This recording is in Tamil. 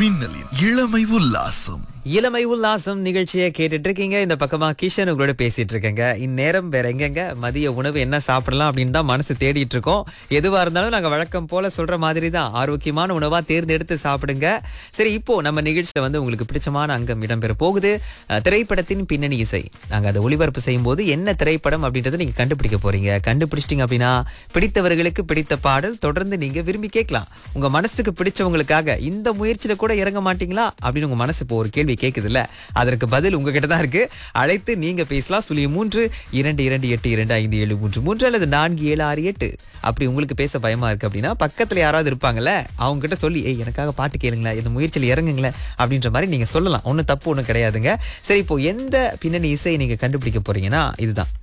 மின்னலின் இளமை உல்லாசம் இளமை உல்லாசம் நிகழ்ச்சியை கேட்டுட்டு இருக்கீங்க இந்த பக்கமா கிஷன் உங்களோட பேசிட்டு இருக்கேங்க இந்நேரம் வேற எங்கெங்க மதிய உணவு என்ன சாப்பிடலாம் அப்படின்னு தான் மனசு தேடிட்டு இருக்கோம் எதுவா இருந்தாலும் நாங்க வழக்கம் போல சொல்ற மாதிரி தான் ஆரோக்கியமான உணவா தேர்ந்தெடுத்து சாப்பிடுங்க சரி இப்போ நம்ம நிகழ்ச்சியில வந்து உங்களுக்கு பிடிச்சமான அங்கம் இடம்பெற போகுது அஹ், திரைப்படத்தின் பின்னணி இசை நாங்க அதை ஒளிபரப்பு செய்யும் போது என்ன திரைப்படம் அப்படின்றத நீங்க கண்டுபிடிக்க போறீங்க கண்டுபிடிச்சிட்டீங்க அப்படின்னா பிடித்தவர்களுக்கு பிடித்த பாடல் தொடர்ந்து நீங்க விரும்பி கேட்கலாம் உங்க மனசுக்கு பிடிச்சவங்களுக்காக இந்த முயற்சியில கூட இறங்க மாட்டீங்களா அப்படின்னு உங்க மனசு இப்போ ஒரு கேள்வி கேக்குதுல்ல அதற்கு பதில் உங்ககிட்ட தான் இருக்கு அழைத்து நீங்க பேசலாம் சுழிய மூன்று இரண்டு இரண்டு எட்டு இரண்டு ஐந்து ஏழு மூன்று மூன்று அல்லது நான்கு ஏழு ஆறு எட்டு அப்படி உங்களுக்கு பேச பயமா இருக்கு அப்படின்னா பக்கத்துல யாராவது இருப்பாங்கல்ல அவங்க கிட்ட சொல்லி ஏய் எனக்காக பாட்டு கேளுங்களேன் இந்த முயற்சியில் இறங்குங்களேன் அப்படின்ற மாதிரி நீங்க சொல்லலாம் ஒன்றும் தப்பு ஒன்றும் கிடையாதுங்க சரி இப்போ எந்த பின்னணி இசையை நீங்க கண்டுபிடிக்க போறீங்கன்னா இதுதான்